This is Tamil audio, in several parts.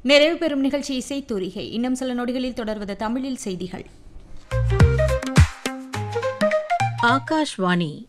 நிறைவு பெறும் நிகழ்ச்சி இசை தூரிகை இன்னும் சில நொடிகளில் தொடர்வது தமிழில் செய்திகள் ஆகாஷ்வாணி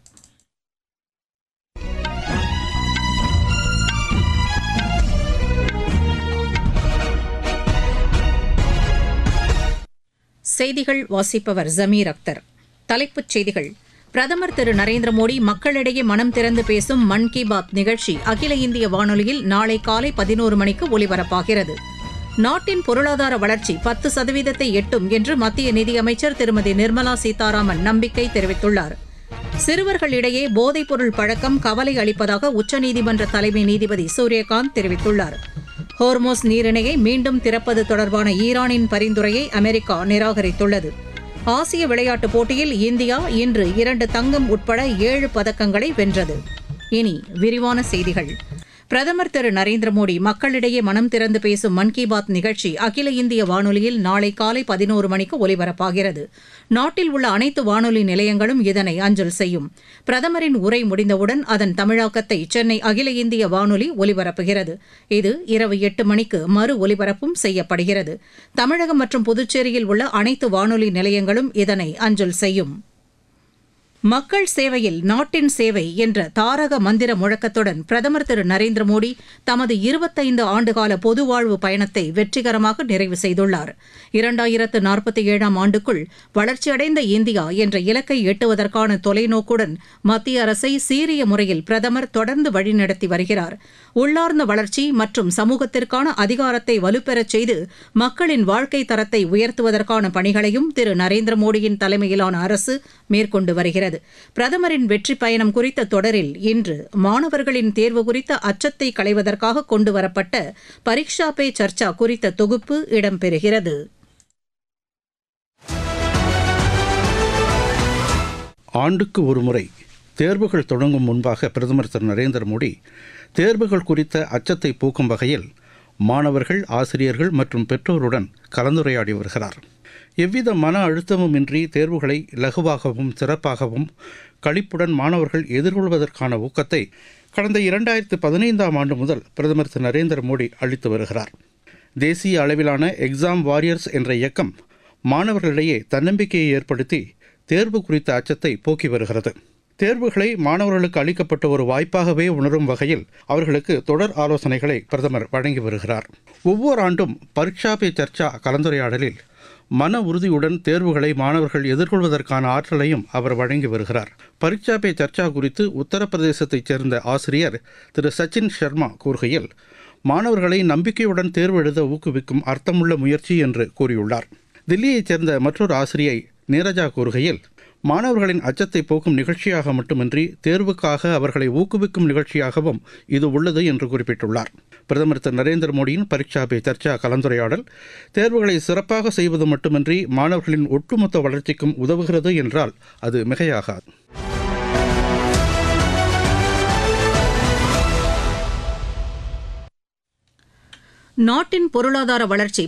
செய்திகள் வாசிப்பவர் ஜமீர் அக்தர் தலைப்புச் செய்திகள் பிரதமர் திரு நரேந்திர மோடி மக்களிடையே மனம் திறந்து பேசும் மன் கி பாத் நிகழ்ச்சி அகில இந்திய வானொலியில் நாளை காலை பதினோரு மணிக்கு ஒலிபரப்பாகிறது நாட்டின் பொருளாதார வளர்ச்சி பத்து சதவீதத்தை எட்டும் என்று மத்திய நிதியமைச்சர் திருமதி நிர்மலா சீதாராமன் நம்பிக்கை தெரிவித்துள்ளார் சிறுவர்களிடையே போதைப்பொருள் பழக்கம் கவலை அளிப்பதாக உச்சநீதிமன்ற தலைமை நீதிபதி சூரியகாந்த் தெரிவித்துள்ளார் ஹோர்மோஸ் நீரிணையை மீண்டும் திறப்பது தொடர்பான ஈரானின் பரிந்துரையை அமெரிக்கா நிராகரித்துள்ளது ஆசிய விளையாட்டுப் போட்டியில் இந்தியா இன்று இரண்டு தங்கம் உட்பட ஏழு பதக்கங்களை வென்றது இனி விரிவான செய்திகள் பிரதமர் திரு நரேந்திர மோடி மக்களிடையே மனம் திறந்து பேசும் மன் கி பாத் நிகழ்ச்சி அகில இந்திய வானொலியில் நாளை காலை பதினோரு மணிக்கு ஒலிபரப்பாகிறது நாட்டில் உள்ள அனைத்து வானொலி நிலையங்களும் இதனை அஞ்சல் செய்யும் பிரதமரின் உரை முடிந்தவுடன் அதன் தமிழாக்கத்தை சென்னை அகில இந்திய வானொலி ஒலிபரப்புகிறது இது இரவு எட்டு மணிக்கு மறு ஒலிபரப்பும் செய்யப்படுகிறது தமிழகம் மற்றும் புதுச்சேரியில் உள்ள அனைத்து வானொலி நிலையங்களும் இதனை அஞ்சல் செய்யும் மக்கள் சேவையில் நாட்டின் சேவை என்ற தாரக மந்திர முழக்கத்துடன் பிரதமர் திரு நரேந்திர மோடி தமது இருபத்தைந்து ஆண்டுகால பொது வாழ்வு பயணத்தை வெற்றிகரமாக நிறைவு செய்துள்ளார் இரண்டாயிரத்து நாற்பத்தி ஏழாம் ஆண்டுக்குள் வளர்ச்சியடைந்த இந்தியா என்ற இலக்கை எட்டுவதற்கான தொலைநோக்குடன் மத்திய அரசை சீரிய முறையில் பிரதமர் தொடர்ந்து வழிநடத்தி வருகிறார் உள்ளார்ந்த வளர்ச்சி மற்றும் சமூகத்திற்கான அதிகாரத்தை வலுப்பெறச் செய்து மக்களின் வாழ்க்கை தரத்தை உயர்த்துவதற்கான பணிகளையும் திரு நரேந்திர மோடியின் தலைமையிலான அரசு மேற்கொண்டு வருகிறது பிரதமரின் வெற்றி பயணம் குறித்த தொடரில் இன்று மாணவர்களின் தேர்வு குறித்த அச்சத்தை களைவதற்காக கொண்டுவரப்பட்ட பரீட்சா பே சர்ச்சா குறித்த தொகுப்பு இடம்பெறுகிறது ஆண்டுக்கு ஒருமுறை தேர்வுகள் தொடங்கும் முன்பாக பிரதமர் திரு நரேந்திர மோடி தேர்வுகள் குறித்த அச்சத்தை போக்கும் வகையில் மாணவர்கள் ஆசிரியர்கள் மற்றும் பெற்றோருடன் கலந்துரையாடி வருகிறார் எவ்வித மன அழுத்தமும் இன்றி தேர்வுகளை இலகுவாகவும் சிறப்பாகவும் களிப்புடன் மாணவர்கள் எதிர்கொள்வதற்கான ஊக்கத்தை கடந்த இரண்டாயிரத்து பதினைந்தாம் ஆண்டு முதல் பிரதமர் திரு நரேந்திர மோடி அளித்து வருகிறார் தேசிய அளவிலான எக்ஸாம் வாரியர்ஸ் என்ற இயக்கம் மாணவர்களிடையே தன்னம்பிக்கையை ஏற்படுத்தி தேர்வு குறித்த அச்சத்தை போக்கி வருகிறது தேர்வுகளை மாணவர்களுக்கு அளிக்கப்பட்ட ஒரு வாய்ப்பாகவே உணரும் வகையில் அவர்களுக்கு தொடர் ஆலோசனைகளை பிரதமர் வழங்கி வருகிறார் ஒவ்வொரு ஆண்டும் பரீட்சா பே சர்ச்சா கலந்துரையாடலில் மன உறுதியுடன் தேர்வுகளை மாணவர்கள் எதிர்கொள்வதற்கான ஆற்றலையும் அவர் வழங்கி வருகிறார் பரீட்சா பே சர்ச்சா குறித்து உத்தரப்பிரதேசத்தைச் சேர்ந்த ஆசிரியர் திரு சச்சின் சர்மா கூறுகையில் மாணவர்களை நம்பிக்கையுடன் தேர்வு எழுத ஊக்குவிக்கும் அர்த்தமுள்ள முயற்சி என்று கூறியுள்ளார் தில்லியைச் சேர்ந்த மற்றொரு ஆசிரியை நீரஜா கூறுகையில் மாணவர்களின் அச்சத்தை போக்கும் நிகழ்ச்சியாக மட்டுமின்றி தேர்வுக்காக அவர்களை ஊக்குவிக்கும் நிகழ்ச்சியாகவும் இது உள்ளது என்று குறிப்பிட்டுள்ளார் பிரதமர் திரு நரேந்திர மோடியின் பரீட்சா பே சர்ச்சா கலந்துரையாடல் தேர்வுகளை சிறப்பாக செய்வது மட்டுமின்றி மாணவர்களின் ஒட்டுமொத்த வளர்ச்சிக்கும் உதவுகிறது என்றால் அது மிகையாகாது நாட்டின் பொருளாதார வளர்ச்சி